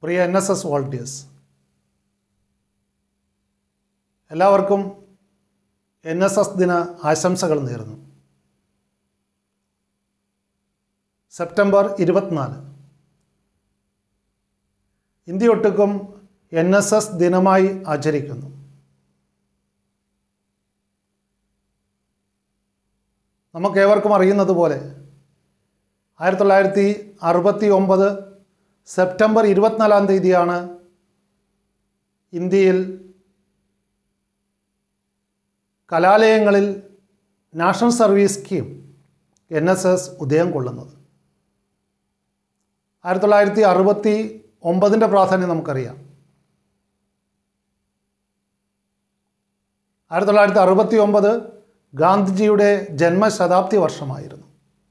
പ്രിയ N S S volunteers എല്ലാവർക്കും N S S ദിന ആശംസകൾ നേരുന്നു സെപ്റ്റംബർ ഇരുപത്തിനാല് ഇന്ത്യയൊട്ടുക്കും എൻ എസ് എസ് ദിനമായി ആചരിക്കുന്നു നമുക്കേവർക്കും അറിയുന്നത് പോലെ ആയിരത്തി തൊള്ളായിരത്തി അറുപത്തി ഒമ്പത് സെപ്റ്റംബർ ഇരുപത്തിനാലാം തീയതിയാണ് ഇന്ത്യയിൽ കലാലയങ്ങളിൽ national service scheme N S S ഉദയം കൊള്ളുന്നത് ആയിരത്തി തൊള്ളായിരത്തി അറുപത്തി ഒമ്പതിൻ്റെ പ്രാധാന്യം നമുക്കറിയാം ആയിരത്തി തൊള്ളായിരത്തി അറുപത്തി ഒമ്പത് ഗാന്ധിജിയുടെ ജന്മശതാബ്ദി വർഷമായിരുന്നു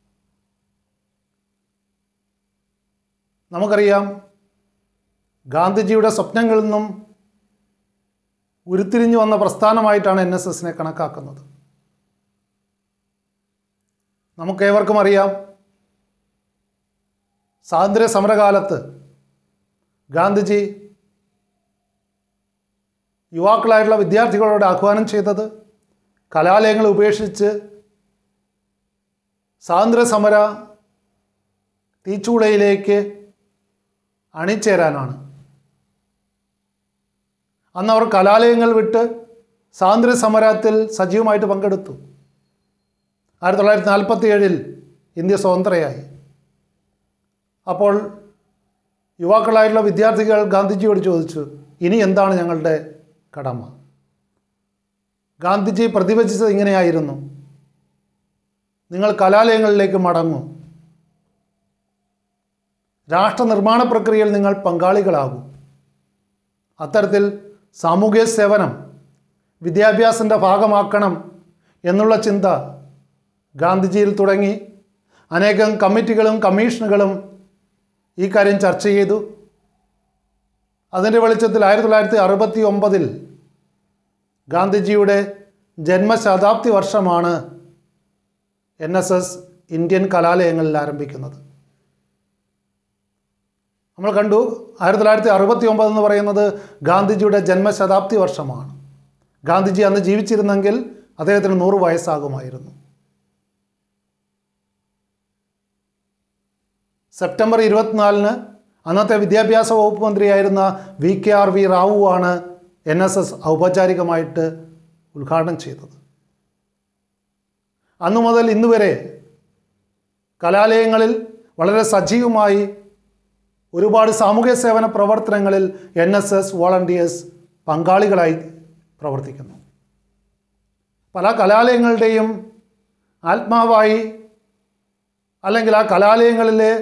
നമുക്കറിയാം ഗാന്ധിജിയുടെ സ്വപ്നങ്ങളിൽ നിന്നും ഉരുത്തിരിഞ്ഞു വന്ന പ്രസ്ഥാനമായിട്ടാണ് എൻ എസ് എസിനെ കണക്കാക്കുന്നത് നമുക്കേവർക്കും അറിയാം സ്വാതന്ത്ര്യ സമരകാലത്ത് ഗാന്ധിജി യുവാക്കളായിട്ടുള്ള വിദ്യാർത്ഥികളോട് ആഹ്വാനം ചെയ്തത് കലാലയങ്ങൾ ഉപേക്ഷിച്ച് സ്വാതന്ത്ര്യ സമര തീച്ചൂളയിലേക്ക് അണിചേരാനാണ് അന്ന് അവർ കലാലയങ്ങൾ വിട്ട് സ്വാതന്ത്ര്യ സമരത്തിൽ സജീവമായിട്ട് പങ്കെടുത്തു ആയിരത്തി തൊള്ളായിരത്തി നാൽപ്പത്തി ഏഴിൽ ഇന്ത്യ സ്വതന്ത്രയായി അപ്പോൾ യുവാക്കളായിട്ടുള്ള വിദ്യാർത്ഥികൾ ഗാന്ധിജിയോട് ചോദിച്ചു ഇനി എന്താണ് ഞങ്ങളുടെ കടമ ഗാന്ധിജി പ്രതിവചിച്ചത് ഇങ്ങനെയായിരുന്നു നിങ്ങൾ കലാലയങ്ങളിലേക്ക് മടങ്ങൂ രാഷ്ട്ര നിർമ്മാണ പ്രക്രിയയിൽ നിങ്ങൾ പങ്കാളികളാകും അത്തരത്തിൽ സാമൂഹ്യ സേവനം വിദ്യാഭ്യാസത്തിൻ്റെ ഭാഗമാക്കണം എന്നുള്ള ചിന്ത ഗാന്ധിജിയിൽ തുടങ്ങി അനേകം കമ്മിറ്റികളും കമ്മീഷനുകളും ഈ കാര്യം ചർച്ച ചെയ്തു അതിൻ്റെ വെളിച്ചത്തിൽ ആയിരത്തി തൊള്ളായിരത്തി അറുപത്തി ഒമ്പതിൽ ഗാന്ധിജിയുടെ ജന്മശതാബ്ദി വർഷമാണ് എൻ എസ് എസ് ഇന്ത്യൻ കലാലയങ്ങളിൽ ആരംഭിക്കുന്നത് നമ്മൾ കണ്ടു ആയിരത്തി തൊള്ളായിരത്തി അറുപത്തി ഒമ്പത് എന്ന് പറയുന്നത് ഗാന്ധിജിയുടെ ജന്മശതാബ്ദി വർഷമാണ് ഗാന്ധിജി അന്ന് ജീവിച്ചിരുന്നെങ്കിൽ അദ്ദേഹത്തിന് നൂറ് വയസ്സാകുമായിരുന്നു സെപ്റ്റംബർ ഇരുപത്തിനാലിന് അന്നത്തെ വിദ്യാഭ്യാസ വകുപ്പ് മന്ത്രിയായിരുന്ന V K R V Rao ആണ് എൻ എസ് എസ് ഔപചാരികമായിട്ട് ഉദ്ഘാടനം ചെയ്തത് അന്നു മുതൽ ഇന്ന് വരെ കലാലയങ്ങളിൽ വളരെ സജീവമായി ഒരുപാട് സാമൂഹ്യ സേവന പ്രവർത്തനങ്ങളിൽ എൻ എസ് എസ് വോളണ്ടിയേഴ്സ് പങ്കാളികളായി പ്രവർത്തിക്കുന്നു പല കലാലയങ്ങളുടെയും ആത്മാവായി അല്ലെങ്കിൽ ആ കലാലയങ്ങളിലെ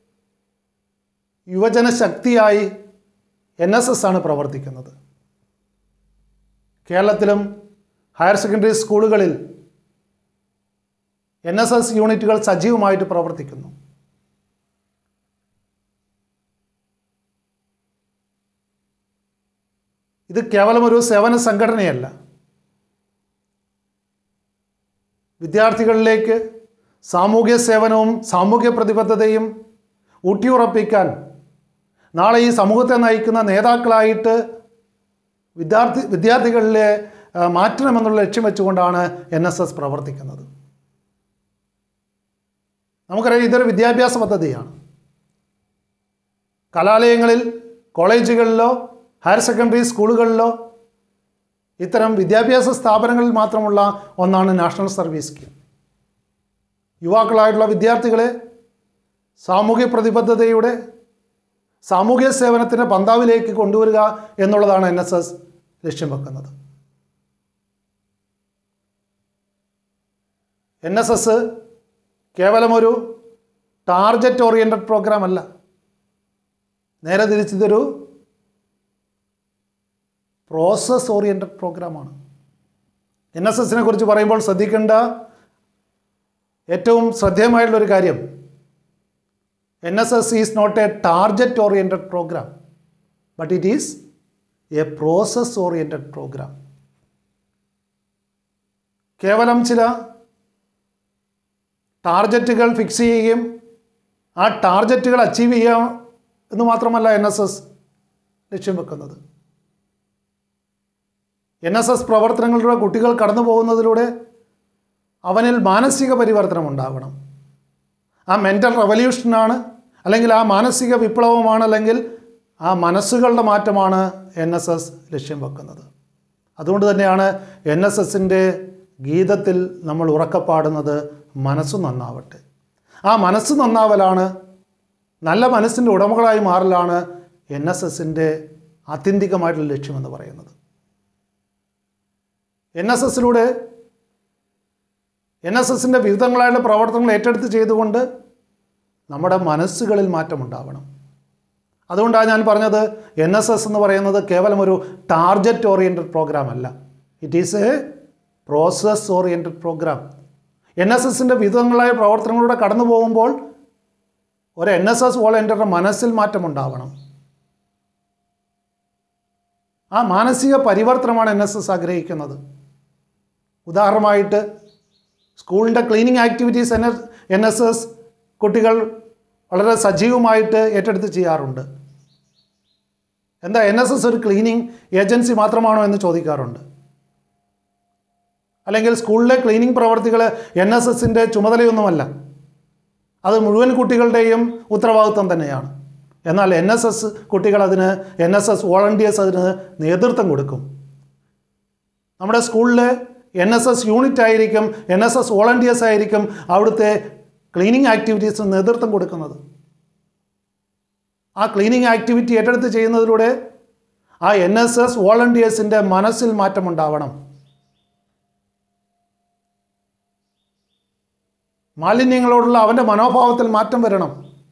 യുവജന ശക്തിയായി എൻ എസ് എസ് ആണ് പ്രവർത്തിക്കുന്നത് കേരളത്തിലും ഹയർ സെക്കൻഡറി സ്കൂളുകളിൽ എൻ എസ് എസ് യൂണിറ്റുകൾ സജീവമായിട്ട് പ്രവർത്തിക്കുന്നു ഇത് കേവലം ഒരു സേവന സംഘടനയല്ല വിദ്യാർത്ഥികളിലേക്ക് സാമൂഹ്യ സേവനവും സാമൂഹ്യ പ്രതിബദ്ധതയും ഊട്ടിയുറപ്പിക്കാൻ നാളെ ഈ സമൂഹത്തെ നയിക്കുന്ന നേതാക്കളായിട്ട് വിദ്യാർത്ഥി വിദ്യാർത്ഥികളിലെ ആ, മാറ്റണമെന്നുള്ള ലക്ഷ്യം വെച്ചുകൊണ്ടാണ് എൻ എസ് എസ് പ്രവർത്തിക്കുന്നത് നമുക്കറിയാം ഇതൊരു വിദ്യാഭ്യാസ പദ്ധതിയാണ് കലാലയങ്ങളിൽ കോളേജുകളിലോ ഹയർ സെക്കൻഡറി സ്കൂളുകളിലോ ഇത്തരം വിദ്യാഭ്യാസ സ്ഥാപനങ്ങളിൽ മാത്രമുള്ള ഒന്നാണ് നാഷണൽ സർവീസ് സ്കീം യുവാക്കളായിട്ടുള്ള വിദ്യാർത്ഥികളെ സാമൂഹ്യ പ്രതിബദ്ധതയുടെ സാമൂഹ്യ സേവനത്തിൻ്റെ പന്താവിലേക്ക് കൊണ്ടുവരിക എന്നുള്ളതാണ് എൻ എസ് എസ് ലക്ഷ്യം വെക്കുന്നത് എൻ എസ് എസ് കേവലം ഒരു ടാർജറ്റ് ഓറിയൻറ്റഡ് പ്രോഗ്രാം അല്ല നേരെ തിരിച്ചതൊരു പ്രോസസ് ഓറിയൻറ്റഡ് പ്രോഗ്രാമാണ് എൻ എസ് എസിനെ കുറിച്ച് പറയുമ്പോൾ ശ്രദ്ധിക്കേണ്ട ഏറ്റവും ശ്രദ്ധേയമായിട്ടുള്ളൊരു കാര്യം N S S is not a target oriented program but it is a process oriented program കേവലം ചില ടാർജറ്റുകൾ ഫിക്സ് ചെയ്യുകയും ആ ടാർജറ്റുകൾ അച്ചീവ് ചെയ്യുക എന്ന് മാത്രമല്ല എൻ എസ് എസ് ലക്ഷ്യം വെക്കുന്നത് എൻ എസ് എസ് പ്രവർത്തനങ്ങളിലൂടെ കുട്ടികൾ കടന്നു പോകുന്നതിലൂടെ അവനിൽ മാനസിക പരിവർത്തനം ഉണ്ടാവണം ആ മെൻ്റൽ റവല്യൂഷനാണ് അല്ലെങ്കിൽ ആ മാനസിക വിപ്ലവമാണ് അല്ലെങ്കിൽ ആ മനസ്സുകളുടെ മാറ്റമാണ് എൻ എസ് എസ് ലക്ഷ്യം വെക്കുന്നത് അതുകൊണ്ട് തന്നെയാണ് എൻ എസ് എസിൻ്റെ ഗീതത്തിൽ നമ്മൾ ഉറക്കപ്പാടുന്നത് മനസ്സ് നന്നാവട്ടെ ആ മനസ്സ് നന്നാവലാണ് നല്ല മനസ്സിൻ്റെ ഉടമകളായി മാറലാണ് എൻ എസ് എസിൻ്റെ ആത്യന്തികമായിട്ടുള്ള ലക്ഷ്യമെന്ന് പറയുന്നത് എൻ എസ് എസിലൂടെ എൻ എസ് എസിൻ്റെ വിവിധങ്ങളായുള്ള പ്രവർത്തനങ്ങൾ ഏറ്റെടുത്ത് ചെയ്തുകൊണ്ട് നമ്മുടെ മനസ്സുകളിൽ മാറ്റമുണ്ടാവണം അതുകൊണ്ടാണ് ഞാൻ പറഞ്ഞത് എൻ എസ് എസ് എന്ന് പറയുന്നത് കേവലം ഒരു ടാർജറ്റ് ഓറിയൻറ്റഡ് പ്രോഗ്രാം അല്ല it is a process oriented program N S എസിൻ്റെ വിവിധങ്ങളായ പ്രവർത്തനങ്ങളിലൂടെ കടന്നു പോകുമ്പോൾ ഒരു എൻ എസ് എസ് വോളണ്ടിയറുടെ മനസ്സിൽ മാറ്റമുണ്ടാവണം ആ മാനസിക പരിവർത്തനമാണ് എൻ എസ് എസ് ആഗ്രഹിക്കുന്നത് ഉദാഹരണമായിട്ട് സ്കൂളിൻ്റെ cleaning activities N S N S S കുട്ടികൾ വളരെ സജീവമായിട്ട് ഏറ്റെടുത്ത് ചെയ്യാറുണ്ട് എന്താ എൻ എസ് എസ് ഒരു ക്ലീനിങ് ഏജൻസി മാത്രമാണോ എന്ന് ചോദിക്കാറുണ്ട് അല്ലെങ്കിൽ സ്കൂളിലെ ക്ലീനിങ് പ്രവർത്തികൾ എൻ എസ് എസിൻ്റെ ചുമതലയൊന്നുമല്ല അത് മുഴുവൻ കുട്ടികളുടെയും ഉത്തരവാദിത്വം തന്നെയാണ് എന്നാൽ എൻ എസ് എസ് കുട്ടികൾ അതിന് എൻ എസ് എസ് വോളണ്ടിയേഴ്സ് അതിന് നേതൃത്വം കൊടുക്കും നമ്മുടെ സ്കൂളിൽ എൻ എസ് എസ് യൂണിറ്റ് ആയിരിക്കും എൻ എസ് എസ് വോളണ്ടിയേഴ്സ് ആയിരിക്കും അവിടുത്തെ ക്ലീനിങ് ആക്ടിവിറ്റീസിന് നേതൃത്വം കൊടുക്കുന്നത് ആ ക്ലീനിങ് ആക്ടിവിറ്റി ഏറ്റെടുത്ത് ചെയ്യുന്നതിലൂടെ ആ എൻ എസ് എസ് വോളണ്ടിയേഴ്സിൻ്റെ മനസ്സിൽ മാറ്റമുണ്ടാവണം മാലിന്യങ്ങളോടുള്ള അവൻ്റെ മനോഭാവത്തിൽ മാറ്റം വരണം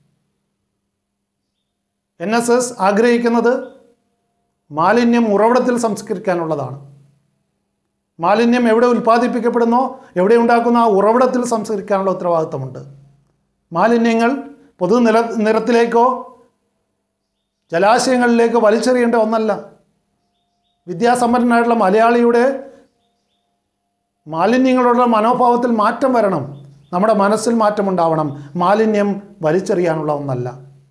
എൻ എസ് എസ് ആഗ്രഹിക്കുന്നത് മാലിന്യം ഉറവിടത്തിൽ സംസ്കരിക്കാനുള്ളതാണ് മാലിന്യം എവിടെ ഉൽപ്പാദിപ്പിക്കപ്പെടുന്നോ എവിടെ ഉണ്ടാക്കുന്ന ആ ഉറവിടത്തിൽ സംസ്കരിക്കാനുള്ള ഉത്തരവാദിത്തമുണ്ട് മാലിന്യങ്ങൾ പൊതു നില നിരത്തിലേക്കോ ജലാശയങ്ങളിലേക്കോ വലിച്ചെറിയേണ്ട ഒന്നല്ല വിദ്യാസമ്പന്നനായിട്ടുള്ള മലയാളിയുടെ മാലിന്യങ്ങളുടെ മനോഭാവത്തിൽ മാറ്റം വരണം നമ്മുടെ മനസ്സിൽ മാറ്റമുണ്ടാവണം മാലിന്യം വലിച്ചെറിയാനുള്ള ഒന്നല്ല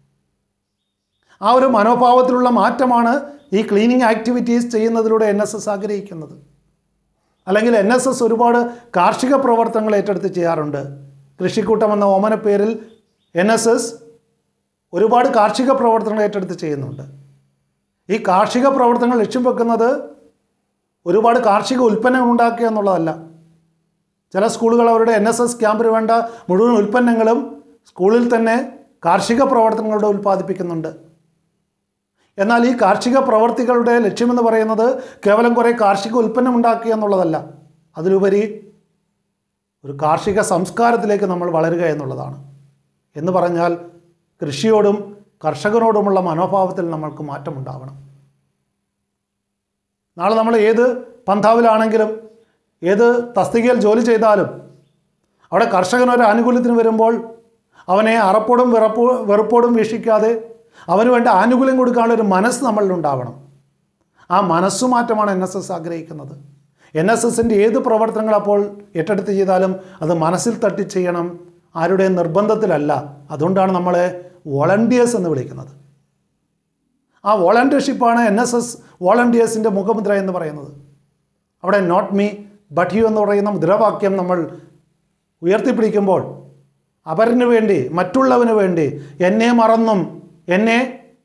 ആ ഒരു മനോഭാവത്തിലുള്ള മാറ്റമാണ് ഈ ക്ലീനിങ് ആക്ടിവിറ്റീസ് ചെയ്യുന്നതിലൂടെ എൻ എസ് എസ് ആഗ്രഹിക്കുന്നത് അല്ലെങ്കിൽ എൻ എസ് എസ് ഒരുപാട് കാർഷിക പ്രവർത്തനങ്ങൾ ഏറ്റെടുത്ത് ചെയ്യാറുണ്ട് കൃഷിക്കൂട്ടം എന്ന ഓമന പേരിൽ എൻ എസ് എസ് ഒരുപാട് കാർഷിക പ്രവർത്തനങ്ങൾ ഏറ്റെടുത്ത് ചെയ്യുന്നുണ്ട് ഈ കാർഷിക പ്രവർത്തനങ്ങൾ ലക്ഷ്യം വെക്കുന്നത് ഒരുപാട് കാർഷിക ഉൽപ്പന്നങ്ങൾ ഉണ്ടാക്കുക എന്നുള്ളതല്ല ചില സ്കൂളുകൾ അവരുടെ എൻ എസ് എസ് ക്യാമ്പിന് വേണ്ട മുഴുവൻ ഉൽപ്പന്നങ്ങളും സ്കൂളിൽ തന്നെ കാർഷിക പ്രവർത്തനങ്ങളുടെ ഉൽപ്പാദിപ്പിക്കുന്നുണ്ട് എന്നാൽ ഈ കാർഷിക പ്രവർത്തികളുടെ ലക്ഷ്യമെന്ന് പറയുന്നത് കേവലം കുറേ കാർഷിക ഉൽപ്പന്നം ഉണ്ടാക്കുക എന്നുള്ളതല്ല അതിലുപരി ഒരു കാർഷിക സംസ്കാരത്തിലേക്ക് നമ്മൾ വളരുക എന്നുള്ളതാണ് എന്ന് പറഞ്ഞാൽ കൃഷിയോടും കർഷകനോടുമുള്ള മനോഭാവത്തിൽ നമ്മൾക്ക് മാറ്റമുണ്ടാവണം നാളെ നമ്മൾ ഏത് പന്ഥാവിലാണെങ്കിലും ഏത് തസ്തികയിൽ ജോലി ചെയ്താലും അവിടെ കർഷകനൊരു ആനുകൂല്യത്തിന് വരുമ്പോൾ അവനെ അറപ്പോടും വിറപ്പോ വെറുപ്പോടും വീക്ഷിക്കാതെ അവന് വേണ്ട ആനുകൂല്യം കൊടുക്കാനുള്ള ഒരു മനസ്സ് നമ്മളിൽ ഉണ്ടാവണം ആ മനസ്സുമാറ്റമാണ് എൻ എസ് എസ് ആഗ്രഹിക്കുന്നത് എൻ എസ് എസിൻ്റെ ഏത് പ്രവർത്തനങ്ങൾ അപ്പോൾ ഏറ്റെടുത്ത് ചെയ്താലും അത് മനസ്സിൽ തട്ടി ചെയ്യണം ആരുടെയും നിർബന്ധത്തിലല്ല അതുകൊണ്ടാണ് നമ്മളെ വോളണ്ടിയേഴ്സ് എന്ന് വിളിക്കുന്നത് ആ വോളണ്ടിയർഷിപ്പാണ് എൻ എസ് എസ് വോളണ്ടിയേഴ്സിൻ്റെ മുഖമുദ്ര എന്ന് പറയുന്നത് അവിടെ നോട്ട് മീ ബട്ട് യു എന്ന് പറയുന്ന മുദ്രാവാക്യം നമ്മൾ ഉയർത്തിപ്പിടിക്കുമ്പോൾ അവരിന് വേണ്ടി മറ്റുള്ളവന് വേണ്ടി എന്നെ മറന്നും എന്നെ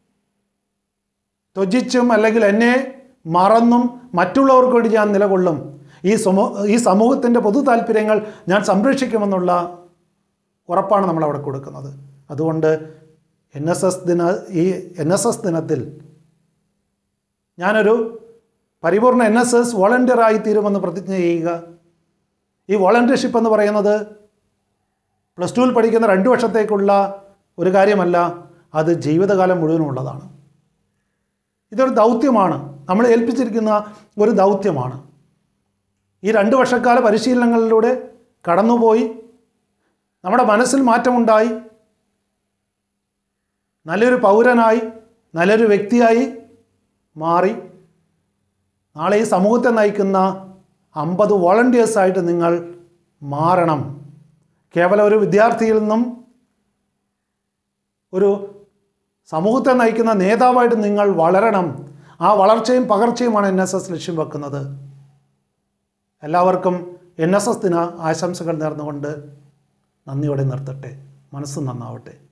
ത്വജിച്ചും അല്ലെങ്കിൽ എന്നെ മറന്നും മറ്റുള്ളവർക്ക് വേണ്ടി ഞാൻ നിലകൊള്ളും ഈ സമൂ ഈ സമൂഹത്തിൻ്റെ പൊതു താല്പര്യങ്ങൾ ഞാൻ സംരക്ഷിക്കുമെന്നുള്ള ഉറപ്പാണ് നമ്മൾ അവിടെ കൊടുക്കുന്നത് അതുകൊണ്ട് എൻ എസ് എസ് ദിന ഈ എൻ എസ് എസ് ദിനത്തിൽ ഞാനൊരു പരിപൂർണ എൻ എസ് എസ് വോളണ്ടിയറായി തീരുമെന്ന് പ്രതിജ്ഞ ചെയ്യുക ഈ വോളണ്ടിയർഷിപ്പ് എന്ന് പറയുന്നത് പ്ലസ് ടുവിൽ പഠിക്കുന്ന രണ്ട് വർഷത്തേക്കുള്ള ഒരു കാര്യമല്ല അത് ജീവിതകാലം മുഴുവനുമുള്ളതാണ് ഇതൊരു ദൗത്യമാണ് നമ്മൾ ഏൽപ്പിച്ചിരിക്കുന്ന ഒരു ദൗത്യമാണ് ഈ രണ്ട് വർഷക്കാല പരിശീലനങ്ങളിലൂടെ കടന്നുപോയി നമ്മുടെ മനസ്സിൽ മാറ്റമുണ്ടായി നല്ലൊരു പൗരനായി നല്ലൊരു വ്യക്തിയായി മാറി നാളെ ഈ സമൂഹത്തെ നയിക്കുന്ന അമ്പത് വോളണ്ടിയേഴ്സായിട്ട് നിങ്ങൾ മാറണം കേവലം ഒരു വിദ്യാർത്ഥിയിൽ നിന്നും ഒരു സമൂഹത്തെ നയിക്കുന്ന നേതാവായിട്ട് നിങ്ങൾ വളരണം ആ വളർച്ചയും പകർച്ചയുമാണ് എൻ എസ് എസ് ലക്ഷ്യം വെക്കുന്നത് എല്ലാവർക്കും എൻ എസ് എസ് ദിന ആശംസകൾ നേർന്നുകൊണ്ട് നന്ദിയോടെ നിർത്തട്ടെ മനസ്സ് നന്നാവട്ടെ